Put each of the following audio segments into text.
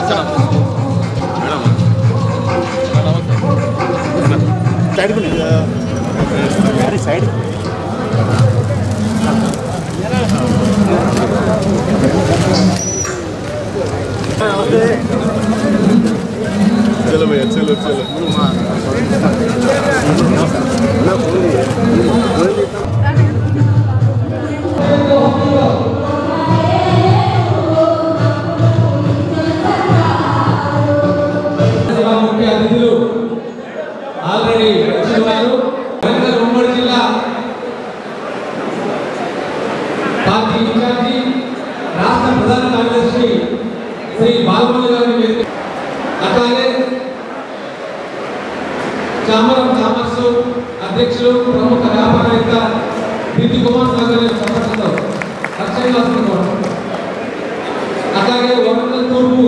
side అరే side चलो भैया चलो चलो సభ ముఖ్య అతిథులు ఆల్రెడీ వచ్చిన వారు వరంగల్ ఉమ్మడి జిల్లా పార్టీ ఇన్ఛార్జి రాష్ట్ర ప్రధాన కార్యదర్శి శ్రీ బాలమల్లి గారిని వేదిక అట్లాగే చామరం కామర్స్ అధ్యక్షులు ప్రముఖ వ్యాపారవేత్త బిందు కుమార్ సాగర్ గారిని సందర్శిస్తారు అక్షయవాసం కోరం అట్లాగే వరంగల్ తూర్పు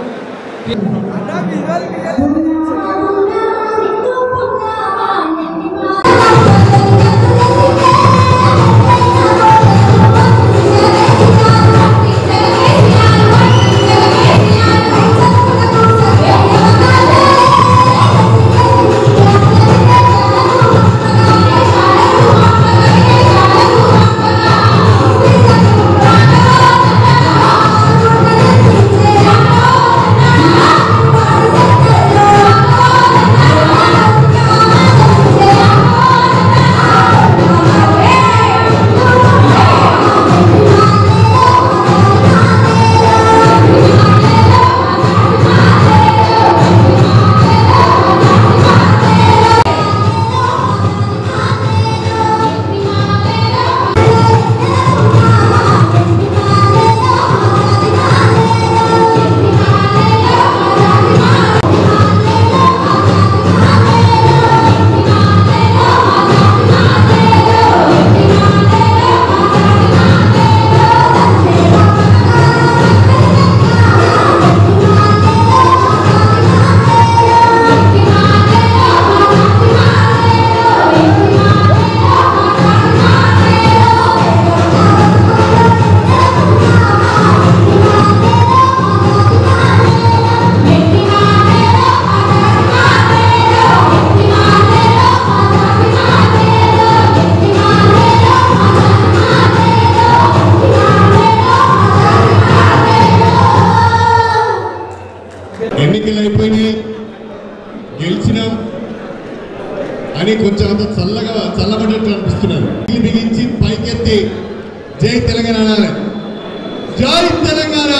ఎన్నికలు అయిపోయినాయి గెలిచినాం అని కొంచెం అంత చల్లగా చల్లబడ్డట్టు అనిపిస్తున్నారు ఇల్లు బిగించి పైకెత్తి జై తెలంగాణ అనాలి జై తెలంగాణ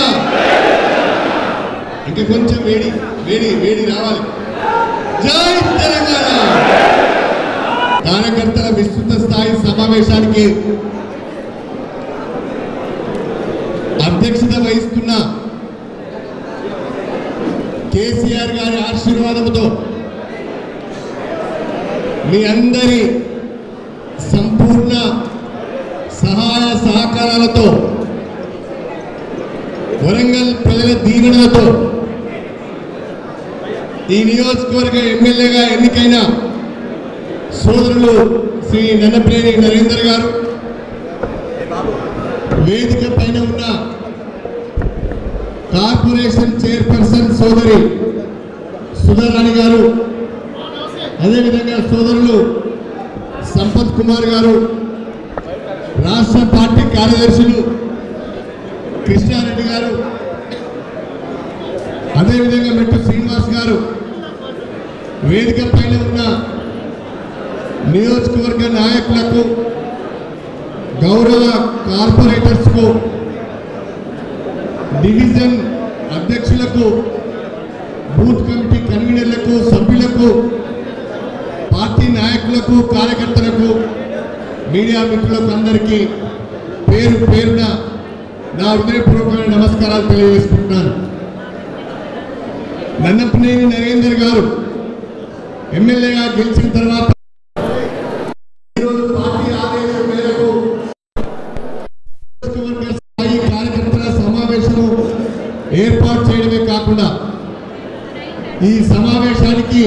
ఇంకా కొంచెం వేడి వేడి వేడి రావాలి జై తెలంగాణ కార్యకర్తల విస్తృత స్థాయి సమావేశానికి అధ్యక్షత వహిస్తున్న కేసీఆర్ గారి ఆశీర్వాదంతో మీ అందరి సంపూర్ణ సహాయ సహకారాలతో వరంగల్ ప్రజల దీవెనలతో ఈ నియోజకవర్గ ఎమ్మెల్యేగా ఎన్నికైన సోదరులు శ్రీ నన్నప్రేణి నరేందర్ గారు వేదిక పైన ఉన్న కార్పొరేషన్ చైర్పర్సన్ సోదరి సుధారాణి గారు అదేవిధంగా సోదరులు సంపత్ కుమార్ గారు రాష్ట్ర పార్టీ కార్యదర్శులు కృష్ణారెడ్డి గారు అదేవిధంగా మెట్టు శ్రీనివాస్ గారు వేదిక పైన ఉన్న నియోజకవర్గ నాయకులకు గౌరవ కార్పొరేటర్స్కు డివిజన్ అధ్యక్షులకు బూత్ కమిటీ కన్వీనర్లకు సభ్యులకు పార్టీ నాయకులకు కార్యకర్తలకు మీడియా మిత్రులకు అందరికీ పేరు పేరున నా హృదయపూర్వకమైన నమస్కారాలు తెలియజేసుకుంటున్నాను నన్నపనేని నరేందర్ గారు ఎమ్మెల్యేగా గెలిచిన తర్వాత ఈరోజు పార్టీ ఆదేశం మేరకు నియోజకవర్గ స్థాయి కార్యకర్తల సమావేశము ఏర్పాటు చేయడమే కాకుండా ఈ సమావేశానికి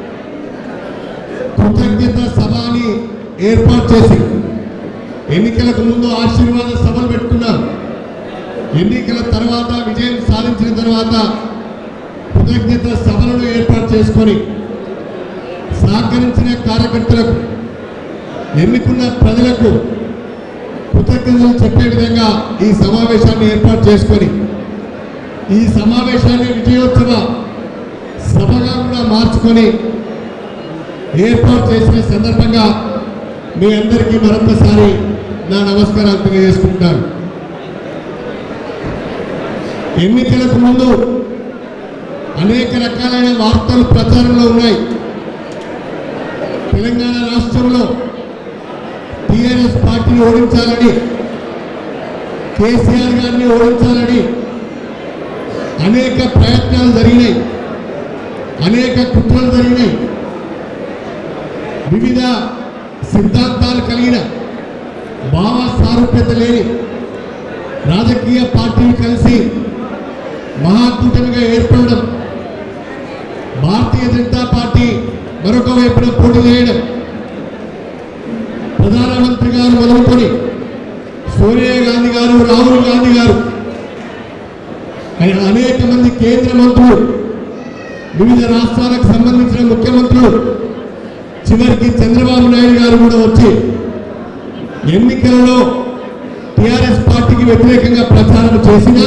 కృతజ్ఞత సభని ఏర్పాటు చేసి ఎన్నికలకు ముందు ఆశీర్వాద సభలు పెట్టుకున్నారు ఎన్నికల తర్వాత విజయం సాధించిన తర్వాత కృతజ్ఞత సభలను ఏర్పాటు చేసుకొని సహకరించిన కార్యకర్తలకు ఎన్నుకున్న ప్రజలకు కృతజ్ఞతలు చెప్పే విధంగా ఈ సమావేశాన్ని ఏర్పాటు చేసుకొని ఈ సమావేశాన్ని విజయోత్సవ సభగా కూడా మార్చుకొని ఏర్పాటు చేసిన సందర్భంగా మీ అందరికీ మరొకసారి నా నమస్కారాలు తెలియజేసుకుంటున్నాను ఎన్నికలకు ముందు అనేక రకాలైన వార్తలు ప్రచారంలో ఉన్నాయి తెలంగాణ రాష్ట్రంలో టిఆర్ఎస్ పార్టీని ఓడించాలని కేసీఆర్ గారిని ఓడించాలని అనేక ప్రయత్నాలు జరిగినాయి అనేక కుట్రలు జరిగినాయి వివిధ సిద్ధాంతాలు కలిగిన భావ సారూప్యత లేని రాజకీయ పార్టీలు కలిసి మహాకూటమిగా ఏర్పడడం భారతీయ జనతా పార్టీ మరొక వైపున పోటీ చేయడం ప్రధానమంత్రి గారు మొదలుకొని సోనియా గాంధీ గారు రాహుల్ గాంధీ గారు ఆయన అనేక మంది కేంద్ర మంత్రులు వివిధ రాష్ట్రాలకు సంబంధించిన ముఖ్యమంత్రులు చివరికి చంద్రబాబు నాయుడు గారు కూడా వచ్చి ఎన్నికలలో టిఆర్ఎస్ పార్టీకి వ్యతిరేకంగా ప్రచారం చేసినా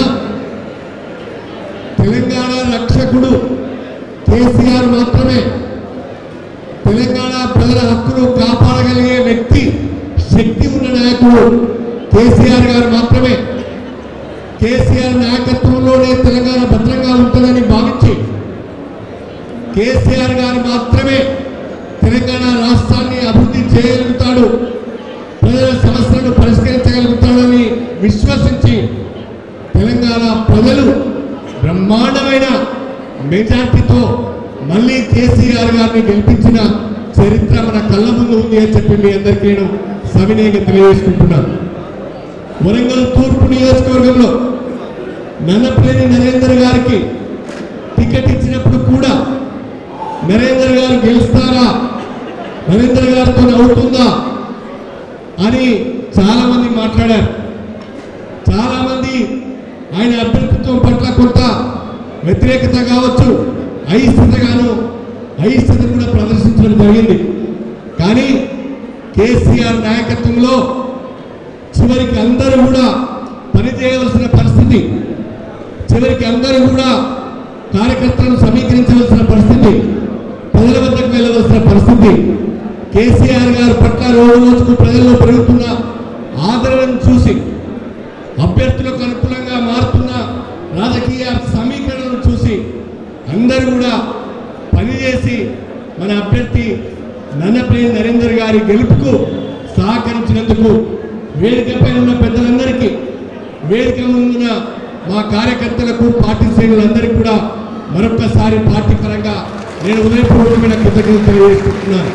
తెలంగాణ రక్షకుడు కేసీఆర్ మాత్రమే తెలంగాణ ప్రజల హక్కును కాపాడగలిగే వ్యక్తి శక్తి ఉన్న నాయకుడు కేసీఆర్ గారు మాత్రమే కేసీఆర్ నాయకత్వంలోనే తెలంగాణ భద్రంగా ఉంటుందని భావించి కేసీఆర్ గారు మాత్రమే తెలంగాణ రాష్ట్రాన్ని అభివృద్ధి చేయగలుగుతాడు ప్రజల సమస్యలను పరిష్కరించగలుగుతాడని విశ్వసించి తెలంగాణ ప్రజలు బ్రహ్మాండమైన మెజార్టీతో మళ్ళీ కేసీఆర్ గారిని గెలిపించిన చరిత్ర మన కళ్ళ ముందు ఉంది అని చెప్పి మీ అందరికీ నేను సవినయంగా తెలియజేసుకుంటున్నాను వరంగల్ తూర్పు నియోజకవర్గంలో నన్నపల్లి నరేందర్ గారికి టికెట్ ఇచ్చినప్పుడు కూడా నరేందర్ గారు గెలుస్తారా నరేందర్ గారితో అవుతుందా అని చాలా మంది మాట్లాడారు చాలా మంది ఆయన అభ్యర్థిత్వం పట్ల కొంత వ్యతిరేకత కావచ్చు అయిష్టతగాను అయిష్టత కూడా ప్రదర్శించడం జరిగింది కానీ కేసీఆర్ నాయకత్వంలో చివరికి అందరూ కూడా పనిచేయవలసిన పరిస్థితి చివరికి అందరూ కూడా కార్యకర్తలను సమీకరించవలసిన పరిస్థితి ప్రజల వద్దకు వెళ్ళవలసిన పరిస్థితి కేసీఆర్ గారి పట్ల రోజు రోజుకు ప్రజల్లో పెరుగుతున్న ఆదరణను చూసి అభ్యర్థులకు అనుకూలంగా మారుతున్న రాజకీయ సమీకరణను చూసి అందరూ కూడా పనిచేసి మన అభ్యర్థి నన్నప్రియ నరేందర్ గారి గెలుపుకు సహకరించినందుకు వేదికపై ఉన్న పెద్దలందరికీ వేదిక ముందున్న మా కార్యకర్తలకు పార్టీ శ్రేణులందరికీ కూడా మరొక్కసారి పార్టీ పరంగా నేను ఉదయపూర్వకమైన కృతజ్ఞతలు తెలియజేసుకుంటున్నాను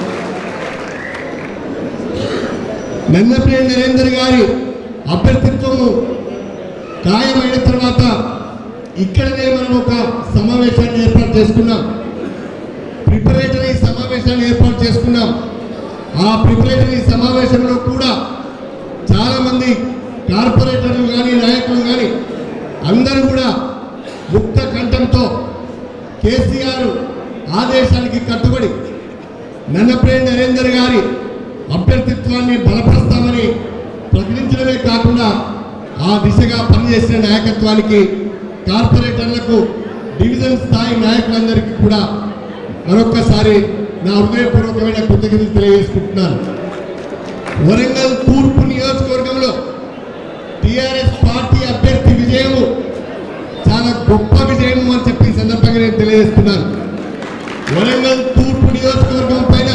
నన్నప్రియ నరేందర్ గారి అభ్యర్థిత్వము ఖాయమైన తర్వాత ఇక్కడనే మనం ఒక సమావేశాన్ని ఏర్పాటు చేసుకున్నాం ప్రిపరేటరీ సమావేశాన్ని ఏర్పాటు చేసుకున్నాం ఆ ప్రిపరేటరీ సమావేశంలో కూడా చాలా మంది కార్పొరేటర్లు కానీ నాయకులు కానీ అందరూ కూడా ముక్త కంఠంతో కేసీఆర్ ఆదేశానికి కట్టుబడి నన్నప్రేమ్ నరేందర్ గారి అభ్యర్థిత్వాన్ని బలపరుస్తామని ప్రకటించడమే కాకుండా ఆ దిశగా పనిచేసిన నాయకత్వానికి కార్పొరేటర్లకు డివిజన్ స్థాయి నాయకులందరికీ కూడా మరొక్కసారి నా హృదయపూర్వకమైన కృతజ్ఞతలు తెలియజేసుకుంటున్నాను వరంగల్ తూర్పు నియోజకవర్గంలో టిఆర్ఎస్ పార్టీ అభ్యర్థి విజయము చాలా గొప్ప విజయము అని చెప్పి ఈ సందర్భంగా నేను తెలియజేస్తున్నాను వరంగల్ తూర్పు నియోజకవర్గం పైన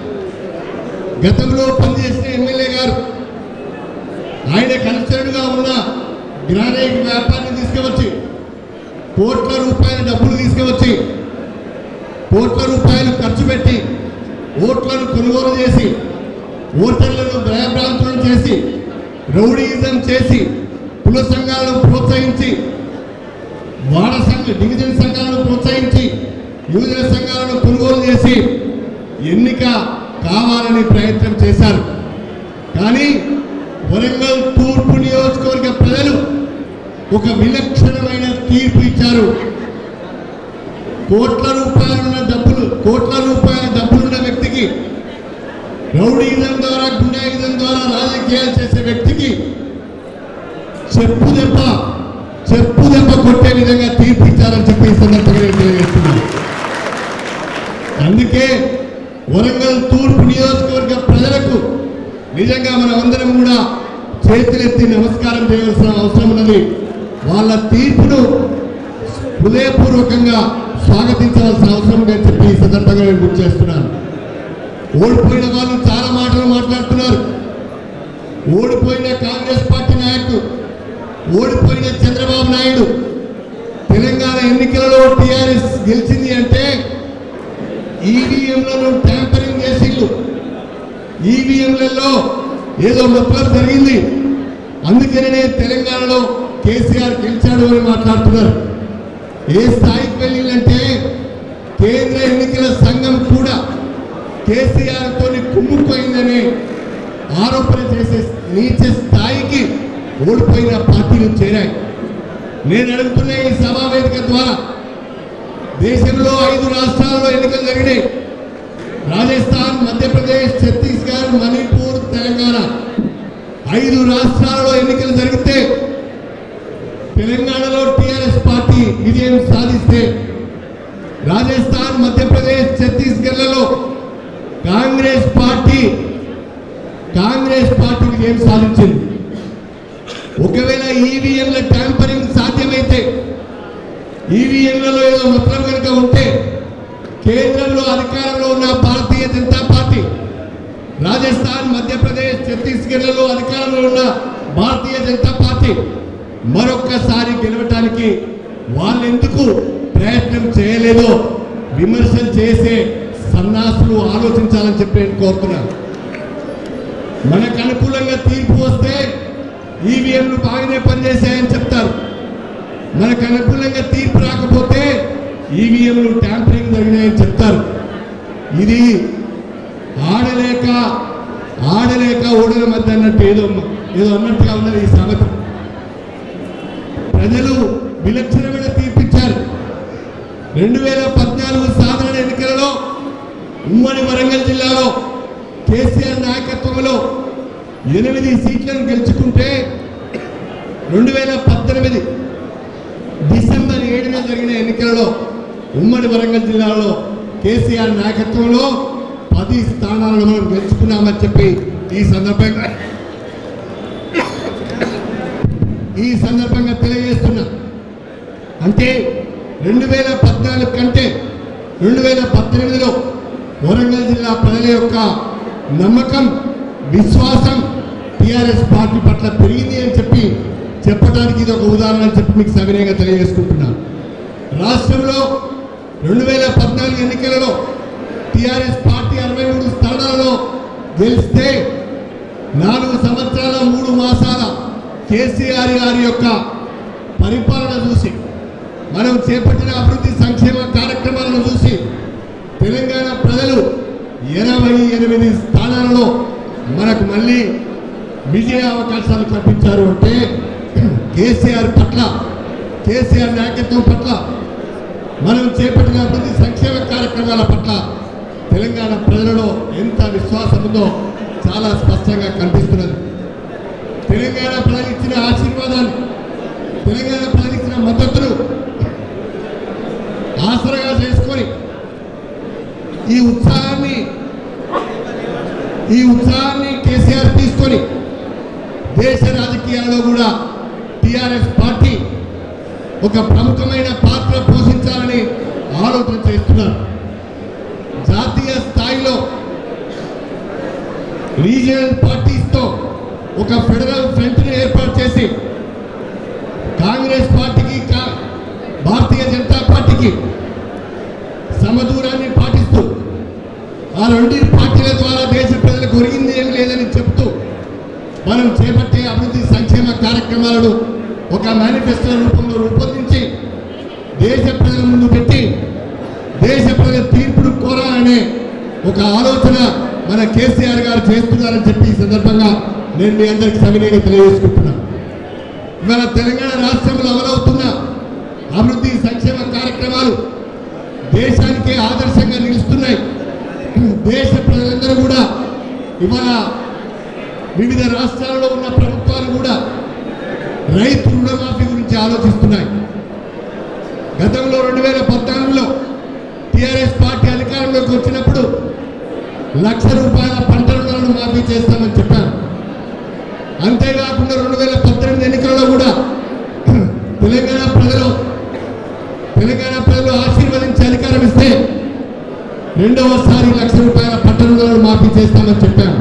గతంలో పనిచేసిన ఎమ్మెల్యే గారు ఆయన కన్సర్న్గా ఉన్న గ్రానైట్ వ్యాపారాన్ని తీసుకువచ్చి కోట్ల రూపాయల డబ్బులు తీసుకువచ్చి కోట్ల రూపాయలు ఖర్చు పెట్టి ఓట్లను కొనుగోలు చేసి ఓటర్లను భయభ్రాంతులను చేసి రౌడీయిజం చేసి కుల సంఘాలను ప్రోత్సహించి వాడ సంఘ డివిజన్ సంఘాలను ప్రోత్సహించి యువజన సంఘాలను కొనుగోలు చేసి ఎన్నిక కావాలని ప్రయత్నం చేశారు కానీ వరంగల్ తూర్పు నియోజకవర్గ ప్రజలు ఒక విలక్షణమైన తీర్పు ఇచ్చారు కోట్ల రూపాయలున్న డబ్బులు కోట్ల రూపాయల డబ్బులున్న వ్యక్తికి రౌడీజం ద్వారా గుండాయిజం ద్వారా రాజకీయాలు చేసే వ్యక్తికి చెప్పు దెబ్బ చెప్పు దెబ్బ కొట్టే విధంగా తీర్పిచ్చారని చెప్పి ఈ సందర్భంగా నేను తెలియజేస్తున్నాను అందుకే వరంగల్ తూర్పు నియోజకవర్గ ప్రజలకు నిజంగా మనం అందరం కూడా చేతులెత్తి నమస్కారం చేయవలసిన అవసరం ఉన్నది వాళ్ళ తీర్పును హృదయపూర్వకంగా స్వాగతించవలసిన అవసరం ఉందని చెప్పి ఈ సందర్భంగా నేను గుర్తు చేస్తున్నాను ఓడిపోయిన వాళ్ళు చాలా మాటలు మాట్లాడుతున్నారు ఓడిపోయిన కాంగ్రెస్ పార్టీ నాయకుడు ఓడిపోయిన చంద్రబాబు నాయుడు తెలంగాణ ఎన్నికలలో టీఆర్ఎస్ గెలిచింది అంటే ఈవీఎంలను ట్యాంపరింగ్ చేసిండ్రు ఈవీఎంలలో ఏదో మొత్తం జరిగింది అందుకనే తెలంగాణలో కేసీఆర్ గెలిచాడు అని మాట్లాడుతున్నారు ఏ స్థాయికి వెళ్ళిందంటే కేంద్ర ఎన్నికల సంఘం కూడా కేసీఆర్ తోని కుమ్ముకుపోయిందని ఆరోపణ చేసే నీచ స్థాయికి ఓడిపోయిన పార్టీలు చేరాయి నేను అడుగుతున్న ఈ సమావేదిక ద్వారా దేశంలో ఐదు రాష్ట్రాల్లో ఎన్నికలు జరిగినాయి రాజస్థాన్ మధ్యప్రదేశ్ ఛత్తీస్గఢ్ మణిపూర్ తెలంగాణ ఐదు రాష్ట్రాలలో ఎన్నికలు జరిగితే తెలంగాణలో టిఆర్ఎస్ పార్టీ విజయం సాధిస్తే రాజస్థాన్ మధ్యప్రదేశ్ ఛత్తీస్గఢ్లలో కాంగ్రెస్ పార్టీ కాంగ్రెస్ పార్టీ విజయం సాధించింది ఒకవేళ ఈవీఎంల ట్యాంపరింగ్ సాధ్యమైతే ఈవీఎంలలో ఏదో మొత్తం కనుక ఉంటే కేంద్రంలో అధికారంలో ఉన్న భారతీయ జనతా పార్టీ రాజస్థాన్ మధ్యప్రదేశ్ ఛత్తీస్గఢ్లలో అధికారంలో ఉన్న భారతీయ జనతా పార్టీ మరొక్కసారి గెలవటానికి వాళ్ళు ఎందుకు ప్రయత్నం చేయలేదో విమర్శలు చేసే సన్నాసులు ఆలోచించాలని చెప్పి నేను కోరుతున్నాను మనకు అనుకూలంగా తీర్పు వస్తే ఈవీఎంలు బాగానే పనిచేశాయని చెప్తారు మనకు అనుకూలంగా తీర్పు రాకపోతే ఈవీఎంలు ట్యాంపరింగ్ జరిగినాయని చెప్తారు ఇది ఆడలేక ఆడలేక ఓడల మధ్య అన్నట్టు ఏదో ఏదో అన్నట్టుగా ఉన్నది ఈ సామెత ప్రజలు విలక్షణమైన తీర్పిచ్చారు రెండు వేల పద్నాలుగు సాధారణ ఎన్నికలలో ఉమ్మడి వరంగల్ జిల్లాలో కేసీఆర్ నాయకత్వంలో ఎనిమిది సీట్లను గెలుచుకుంటే రెండు వేల పద్దెనిమిది డిసెంబర్ ఏడున జరిగిన ఎన్నికలలో ఉమ్మడి వరంగల్ జిల్లాలో కేసీఆర్ నాయకత్వంలో పది స్థానాలను మనం గెలుచుకున్నామని చెప్పి ఈ సందర్భంగా ఈ సందర్భంగా తెలియజేస్తున్నా అంటే రెండు వేల పద్నాలుగు కంటే రెండు వేల పద్దెనిమిదిలో వరంగల్ జిల్లా ప్రజల యొక్క నమ్మకం విశ్వాసం టిఆర్ఎస్ పార్టీ పట్ల పెరిగింది అని చెప్పి చెప్పడానికి ఇది ఒక ఉదాహరణ అని చెప్పి మీకు సవినయంగా తెలియజేసుకుంటున్నాను రాష్ట్రంలో రెండు వేల పద్నాలుగు ఎన్నికలలో టిఆర్ఎస్ పార్టీ అరవై మూడు స్థానాలలో గెలిస్తే నాలుగు సంవత్సరాల మూడు మాసాల కేసీఆర్ గారి యొక్క పరిపాలన చూసి మనం చేపట్టిన అభివృద్ధి సంక్షేమ కార్యక్రమాలను చూసి తెలంగాణ ప్రజలు ఎనభై ఎనిమిది స్థానాలలో మనకు మళ్ళీ విజయ అవకాశాలు కల్పించారు అంటే కేసీఆర్ పట్ల కేసీఆర్ నాయకత్వం పట్ల మనం చేపట్టిన అభివృద్ధి సంక్షేమ కార్యక్రమాల పట్ల తెలంగాణ ప్రజలలో ఎంత విశ్వాసం ఉందో చాలా స్పష్టంగా కనిపిస్తున్నది తెలంగాణ ప్రజలు ఇచ్చిన ఆశీర్వాదాన్ని తెలంగాణ ప్రజలు ఇచ్చిన మద్దతును ఆసరగా చేసుకొని ఈ ఉత్సాహాన్ని ఈ ఉత్సాహాన్ని కేసీఆర్ తీసుకొని దేశ రాజకీయాల్లో కూడా టిఆర్ఎస్ పార్టీ ఒక ప్రముఖమైన పాత్ర పోషించాలని ఆలోచన చేస్తున్నారు జాతీయ స్థాయిలో రీజియనల్ పార్టీస్తో ఒక ఫెడరల్ ఫ్రంట్ని ఏర్పాటు చేసి కాంగ్రెస్ పార్టీకి కా- భారతీయ జనతా పార్టీకి సమదూరాన్ని పాటిస్తూ ఆ రెండు పార్టీల ద్వారా దేశ ప్రజలకు ఒరిగింది ఏం లేదని చెప్తూ మనం చేపట్టే అభివృద్ధి సంక్షేమ కార్యక్రమాలను ఒక మేనిఫెస్టో రూపంలో రూపొందించి దేశ ప్రజల ముందు పెట్టి దేశ ప్రజల తీర్పును కోరాలనే ఒక ఆలోచన మన కేసీఆర్ గారు చేస్తున్నారని చెప్పి ఈ సందర్భంగా నేను మీ అందరికి సవినయంగా తెలియజేసుకుంటున్నాను ఇవాళ తెలంగాణ రాష్ట్రంలో అమలవుతున్న అభివృద్ధి సంక్షేమ కార్యక్రమాలు దేశానికే ఆదర్శంగా నిలుస్తున్నాయి దేశ ప్రజలందరూ కూడా ఇవాళ వివిధ రాష్ట్రాల్లో ఉన్న ప్రభుత్వాలు కూడా రైతు రుణమాఫీ గురించి ఆలోచిస్తున్నాయి గతంలో రెండు వేల పద్నాలుగులో టిఆర్ఎస్ పార్టీ అధికారంలోకి వచ్చినప్పుడు లక్ష రూపాయల పంట రుణాలను మాఫీ చేస్తామని చెప్పారు అంతేకాకుండా రెండు వేల పద్దెనిమిది ఎన్నికల్లో కూడా తెలంగాణ ప్రజలు తెలంగాణ ప్రజలు ఆశీర్వదించి అధికారం ఇస్తే రెండవసారి లక్ష రూపాయల పంట రుణాలను మాఫీ చేస్తామని చెప్పారు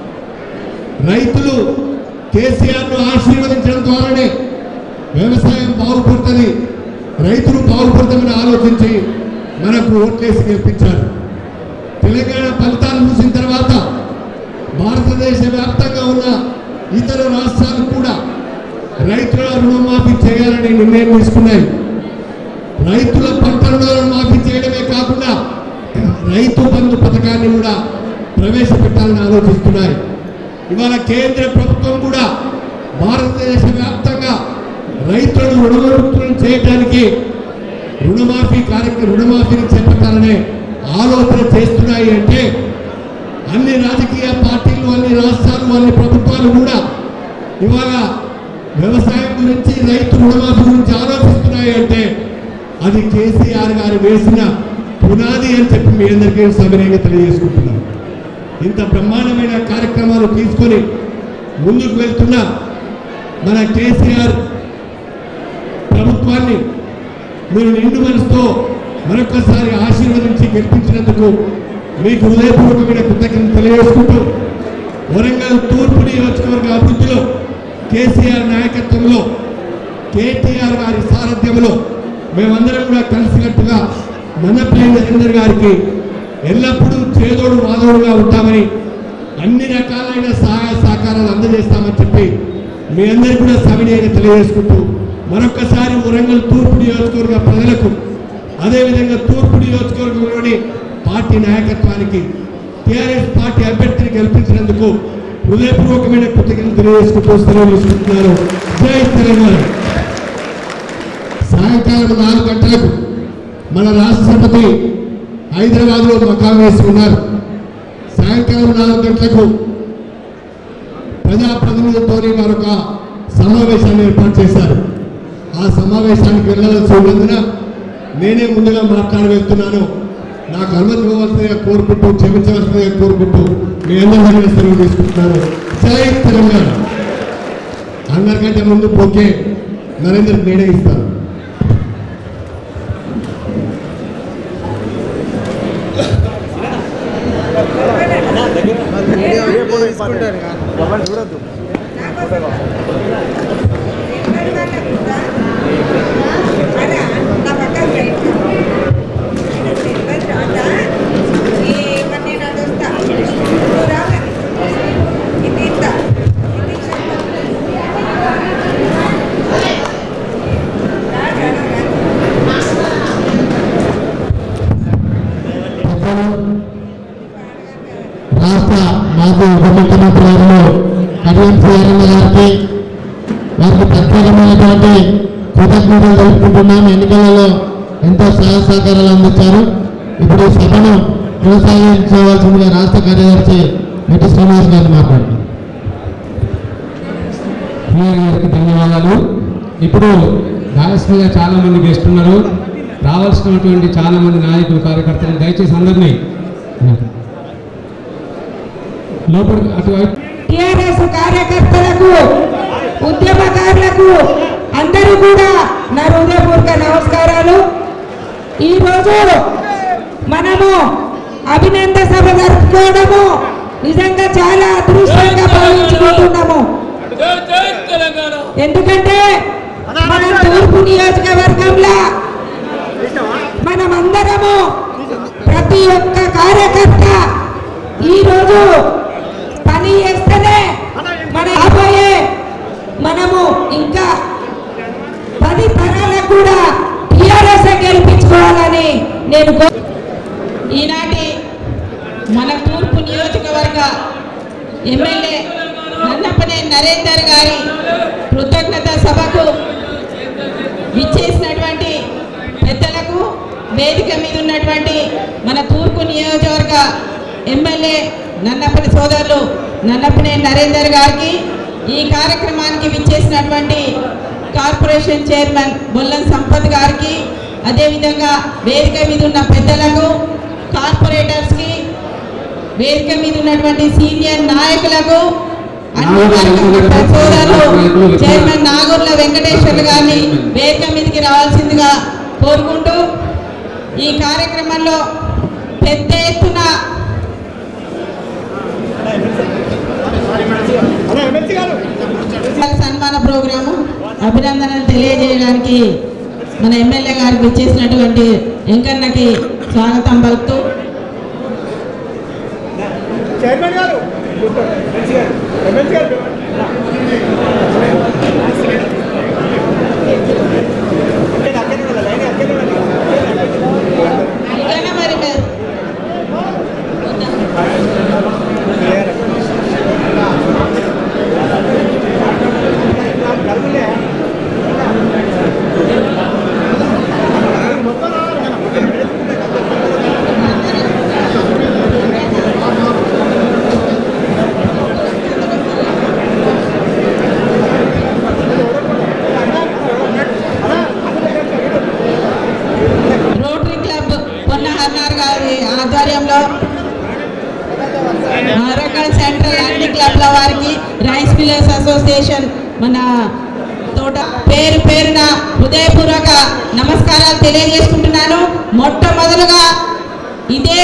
రైతులు కేసీఆర్ను ఆశీర్వదించడం ద్వారానే వ్యవసాయం బాగుపడుతుంది రైతులు బాగుపడతామని ఆలోచించి మనకు ఓట్లేసి గెలిపించారు తెలంగాణ ఫలితాలు చూసిన తర్వాత భారతదేశ వ్యాప్తంగా ఉన్న ఇతర రాష్ట్రాలు కూడా రైతుల రుణమాఫీ చేయాలని నిర్ణయం తీసుకున్నాయి రైతుల పంట రుణాలను మాఫీ చేయడమే కాకుండా రైతు బంధు పథకాన్ని కూడా ప్రవేశపెట్టాలని ఆలోచిస్తున్నాయి ఇవాళ కేంద్ర ప్రభుత్వం కూడా భారతదేశ వ్యాప్తంగా రైతులను రుణముక్తులను చేయడానికి రుణమాఫీ కార్యక్రమం రుణమాఫీని చేపట్టాలనే ఆలోచన చేస్తున్నాయి అంటే అన్ని రాజకీయ పార్టీలు అన్ని రాష్ట్రాలు అన్ని ప్రభుత్వాలు కూడా ఇవాళ వ్యవసాయం గురించి రైతు రుణమాఫీ గురించి ఆలోచిస్తున్నాయి అంటే అది కేసీఆర్ గారు వేసిన పునాది అని చెప్పి మీ అందరికీ సవినయంగా తెలియజేసుకుంటున్నాను ఇంత బ్రహ్మాండమైన కార్యక్రమాలు తీసుకొని ముందుకు వెళ్తున్న మన కేసీఆర్ ప్రభుత్వాన్ని మీరు నిండు మనసుతో మరొకసారి ఆశీర్వదించి గెలిపించినందుకు మీకు హృదయపూర్వకమైన కృతజ్ఞతలు తెలియజేసుకుంటూ వరంగల్ తూర్పు నియోజకవర్గ అభివృద్ధిలో కేసీఆర్ నాయకత్వంలో కేటీఆర్ గారి సారథ్యంలో మేమందరం కూడా కలిసికట్టుగా మన్నపల్లి నరేందర్ గారికి ఎల్లప్పుడూ చేదోడు వాదోడుగా ఉంటామని అన్ని రకాలైన సహాయ సహకారాలు అందజేస్తామని చెప్పి మీ అందరికీ కూడా సవినయంగా తెలియజేసుకుంటూ మరొకసారి వరంగల్ తూర్పు నియోజకవర్గ ప్రజలకు అదేవిధంగా తూర్పు నియోజకవర్గంలోని పార్టీ నాయకత్వానికి టీఆర్ఎస్ పార్టీ అభ్యర్థిని గెలిపించినందుకు హృదయపూర్వకమైన కృతజ్ఞతలు తెలియజేసుకుంటూ సెలవు తీసుకుంటున్నారు జై తెలంగాణ సాయంకాలం నాలుగు గంటలకు మన రాష్ట్రపతి హైదరాబాద్లో మకాం వేసి ఉన్నారు సాయంకాలం నాలుగు గంటలకు ప్రజాప్రతినిధులతో మరొక సమావేశాన్ని ఏర్పాటు చేశారు ఆ సమావేశానికి వెళ్ళవలసి ఉన్నందున నేనే ముందుగా మాట్లాడవేస్తున్నాను నాకు అనుమతి ఇవ్వవలసిందిగా కోరుకుంటూ క్షమించవలసిందిగా కోరుకుంటూ మీ అందరి దగ్గర సెలవు తీసుకుంటున్నాను జై తెలంగాణ అందరికంటే ముందు పోకే నరేంద్ర నేనే ఇస్తాను ఎవరు చూడద్దు రాష్ట్ర మాజీ ఉప ముఖ్యమంత్రి గారు కడియం శ్రీరన్న గారికి వారికి ప్రత్యేకమైనటువంటి కృతజ్ఞతలు తెలుపుకుంటున్నాం ఎన్నికలలో ఎంతో సహాయ సహకారాలు అందించారు ఇప్పుడు ఈ సభను కొనసాగించవలసిందిగా రాష్ట్ర కార్యదర్శి మెట్టి శ్రీనివాస్ గారిని మాట్లాడుతున్నారు ప్రియర్ గారికి ధన్యవాదాలు ఇప్పుడు గాయస్ మీద చాలా మంది గెస్ట్ ఉన్నారు రావాల్సినటువంటి చాలా మంది నాయకులు కార్యకర్తలు దయచేసి అందరినీ లోపల అటువైపు టిఆర్ఎస్ కార్యకర్తలకు ఉద్యమకారులకు అందరూ కూడా నా హృదయపూర్వక నమస్కారాలు ఈరోజు మనము అభినంద సభ జరుపుకోవడము నిజంగా చాలా అదృష్టంగా భావించుకుంటున్నాము ఎందుకంటే మన తూర్పు నియోజకవర్గంలో మనమందరము ప్రతి ఒక్క కార్యకర్త ఈరోజు పని చేస్తేనే మన రాబోయే మనము ఇంకా పది తరాలకు కూడా టీఆర్ఎస్ గెలిపించుకోవాలని నేను కో- ఈనాటి మన తూర్పు నియోజకవర్గ ఎమ్మెల్యే నన్నపనే నరేందర్ గారి కృతజ్ఞత సభకు విచ్చేసినటువంటి పెద్దలకు వేదిక మీద ఉన్నటువంటి ఎమ్మెల్యే నన్నపని సోదరులు నన్నపనే నరేందర్ గారికి ఈ కార్యక్రమానికి విచ్చేసినటువంటి కార్పొరేషన్ చైర్మన్ బొల్లం సంపత్ గారికి అదేవిధంగా వేదిక మీద ఉన్న పెద్దలకు కార్పొరేటర్స్కి వేదిక మీద ఉన్నటువంటి సీనియర్ నాయకులకు అన్ని వర్గాల సోదరులు చైర్మన్ నాగూర్ల వెంకటేశ్వర్లు గారిని వేదిక మీదకి రావాల్సిందిగా కోరుకుంటూ ఈ కార్యక్రమంలో పెద్ద ఎత్తున సన్మాన ప్రోగ్రాము అభినందనలు తెలియజేయడానికి మన ఎమ్మెల్యే గారికి ఇచ్చేసినటువంటి వెంకన్నకి స్వాగతం పలుకుతూ చైర్మన్ గారు ఎమ్మెల్సీ గారు ఎమ్మెల్సీ గారు అక్కడే ఉండాలి లైన్ అక్కడే ఉండాలి ఇంకా మరి మీరు రోటరీ క్లబ్ పొన్నహర్నార్ గారి ఆధ్వర్యంలో వరంగల్ సెంట్రల్ అన్ని క్లబ్ల వారికి రైస్ మిల్లర్స్ అసోసియేషన్ మన తోట పేరు పేరున హృదయపూర్వక నమస్కారాలు తెలియజేసుకుంటున్నాను మొట్టమొదలుగా ఇదే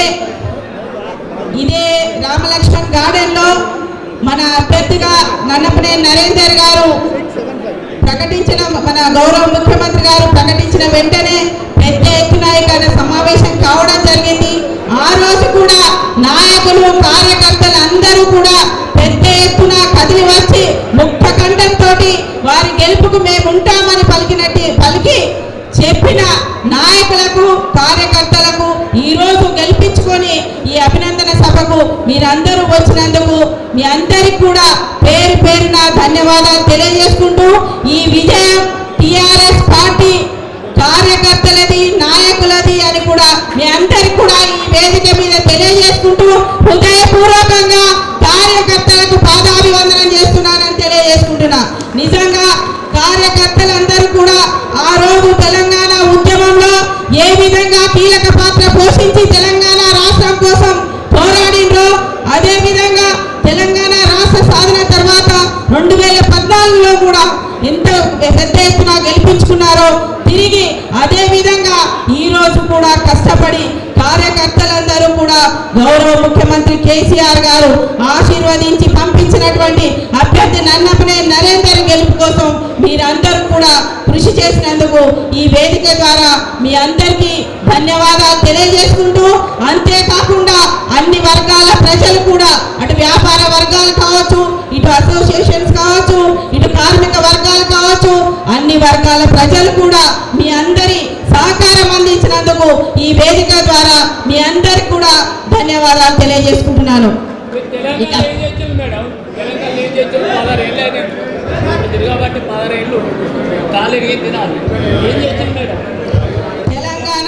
ఇదే రామలక్ష్మణ్ గార్డెన్ లో మన అభ్యర్థిగా నన్నపనే నరేందర్ గారు ప్రకటించిన మన గౌరవ ముఖ్యమంత్రి గారు ప్రకటించిన వెంటనే పెద్ద ఎత్తున ఇక్కడ సమావేశం కావడం జరిగింది ఆ రోజు కూడా నాయకులు కార్యకర్తలు అందరూ కూడా పెద్ద ఎత్తున కదిలి వచ్చి ముక్త కంఠంతో వారి గెలుపుకు మేము ఉంటామని పలికినట్టు పలికి చెప్పిన నాయకులకు కార్యకర్తలకు ఈ రోజు గెలిపించుకొని ఈ అభినందన సభకు మీరందరూ వచ్చినందుకు మీ అందరికి కూడా పేరు పేరున ధన్యవాదాలు తెలియజేసుకుంటూ ఈ విజయం టిఆర్ఎస్ పార్టీ కార్యకర్తలది నాయకులది అని కూడా మీ అందరికి కూడా ఈ వేదిక మీద తెలియజేసుకుంటూ హృదయపూర్వకంగా కార్యకర్తలకు పాదాభివందనం చేస్తున్నానని తెలియజేసుకుంటున్నా నిజంగా కార్యకర్తలందరూ కూడా ఆ రోజు తెలంగాణ ఉద్యమంలో ఏ విధంగా కీలక పాత్ర పోషించి తెలంగాణ రాష్ట్రం కోసం పోరాడిండ్రో అదే విధంగా తెలంగాణ రాష్ట్ర సాధన తర్వాత రెండు వేల పద్నాలుగులో కూడా ఎంత పెద్ద ఎత్తున గెలిపించుకున్నారో తిరిగి అదే విధంగా ఈ రోజు కూడా కష్టపడి కార్యకర్తలందరూ కూడా గౌరవ ముఖ్యమంత్రి కేసీఆర్ గారు ఆశీర్వదించి పంపించినటువంటి అభ్యర్థి నన్నపనే నరేందర్ గెలుపు కోసం మీరందరూ కూడా కృషి చేసినందుకు ఈ వేదిక ద్వారా మీ అందరికీ ధన్యవాదాలు తెలియజేసుకుంటూ అంతేకాకుండా అన్ని వర్గాల ప్రజలు కూడా అటు వ్యాపార వర్గాలు కావచ్చు ఇటు అసోసియేషన్స్ కావచ్చు ఇటు కార్మిక వర్గాలు కావచ్చు అన్ని వర్గాల ప్రజలు కూడా మీ అందరి సహకారం అందించినందుకు ఈ వేదిక ద్వారా మీ అందరికి కూడా ధన్యవాదాలు తెలియజేసుకుంటున్నాను తెలంగాణ ఏం చేస్తుంది మేడం తెలంగాణ ఏం చేస్తుంది పదహారేళ్ళు అయితే తిరగబట్టి పదహారేళ్ళు కాలు ఇరిగి తినాలి ఏం చేస్తుంది మేడం తెలంగాణ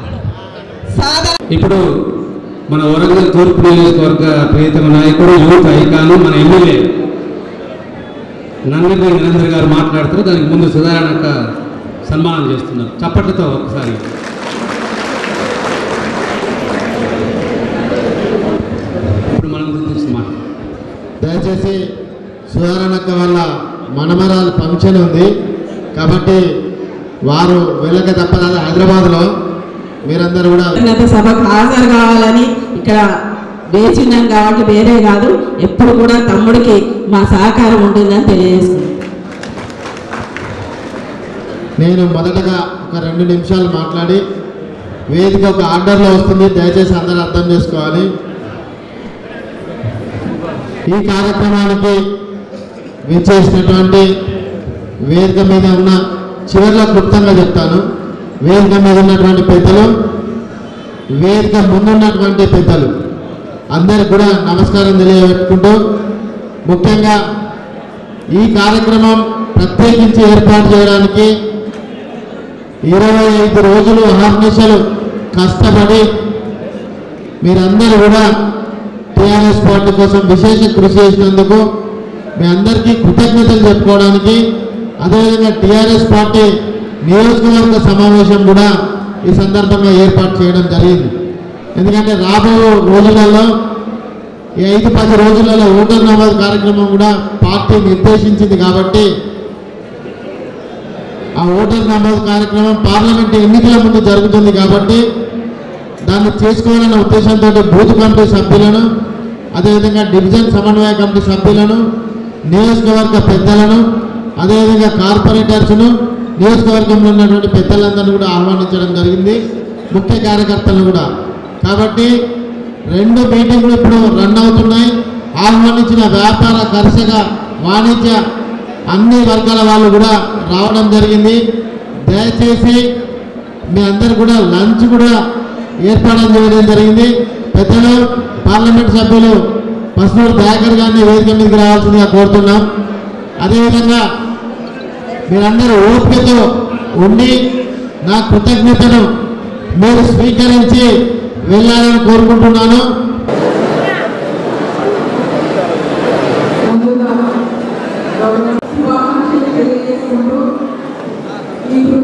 సాధన ఇప్పుడు మన వరంగల్ తూర్పు నియోజకవర్గ ప్రియతమ నాయకుడు యూత్ ఐకాను మన ఎమ్మెల్యే నన్నపై నరేంద్ర గారు మాట్లాడుతారు దానికి ముందు సుధారణక సన్మానం చేస్తున్నారు చప్పట్లతో ఒకసారి ఇప్పుడు మనం గురించి మాట దయచేసి సుధారణక్క వల్ల మనమరాలు ఫంక్షన్ ఉంది కాబట్టి వారు వెళ్ళక తప్పదు హైదరాబాద్లో మీరందరూ కూడా ఉన్నత సభకు హాజరు కావాలని ఇక్కడ వేచిన్నాం కాబట్టి వేరే కాదు ఎప్పుడు కూడా తమ్ముడికి మా సహకారం ఉంటుందని తెలియజేస్తుంది నేను మొదటగా ఒక రెండు నిమిషాలు మాట్లాడి వేదిక ఒక ఆర్డర్లో వస్తుంది దయచేసి అందరూ అర్థం చేసుకోవాలి ఈ కార్యక్రమానికి విచ్చేసినటువంటి వేదిక మీద ఉన్న చివరిలో క్లుప్తంగా చెప్తాను వేదిక మీద ఉన్నటువంటి పెద్దలు వేదిక ముందున్నటువంటి పెద్దలు అందరికి కూడా నమస్కారం తెలియబెట్టుకుంటూ ముఖ్యంగా ఈ కార్యక్రమం ప్రత్యేకించి ఏర్పాటు చేయడానికి ఇరవై ఐదు రోజులు అహర్నిశలు కష్టపడి మీరందరూ కూడా టీఆర్ఎస్ పార్టీ కోసం విశేష కృషి చేసినందుకు మీ అందరికీ కృతజ్ఞతలు చెప్పుకోవడానికి అదేవిధంగా టీఆర్ఎస్ పార్టీ నియోజకవర్గ సమావేశం కూడా ఈ సందర్భంగా ఏర్పాటు చేయడం జరిగింది ఎందుకంటే రాబో రోజులలో ఈ ఐదు పది రోజులలో ఓటర్ నమోదు కార్యక్రమం కూడా పార్టీ నిర్దేశించింది కాబట్టి ఆ ఓటర్ నమోదు కార్యక్రమం పార్లమెంట్ ఎన్నికల ముందు జరుగుతుంది కాబట్టి దాన్ని చేసుకోవాలన్న ఉద్దేశంతో బూత్ కమిటీ సభ్యులను అదేవిధంగా డివిజన్ సమన్వయ కమిటీ సభ్యులను నియోజకవర్గ పెద్దలను అదేవిధంగా కార్పొరేటర్స్ను నియోజకవర్గంలో ఉన్నటువంటి పెద్దలందరినీ కూడా ఆహ్వానించడం జరిగింది ముఖ్య కార్యకర్తలను కూడా కాబట్టి రెండు మీటింగ్లు ఇప్పుడు రన్ అవుతున్నాయి ఆహ్వానించిన వ్యాపార కర్షక వాణిజ్య అన్ని వర్గాల వాళ్ళు కూడా రావడం జరిగింది దయచేసి మీ అందరు కూడా లంచ్ కూడా ఏర్పాటు చేయడం జరిగింది పెద్దలు పార్లమెంట్ సభ్యులు పసునూరు దయాకర్ గారిని వేదిక మీదకి రావాల్సిందిగా కోరుతున్నాం అదేవిధంగా మీరందరూ ఓపికతో ఉండి నా కృతజ్ఞతను మీరు స్వీకరించి వెళ్ళాలని కోరుకుంటున్నాను ముందుగా శుభాకాంక్షలు తెలియజేసుకుంటూ ఈ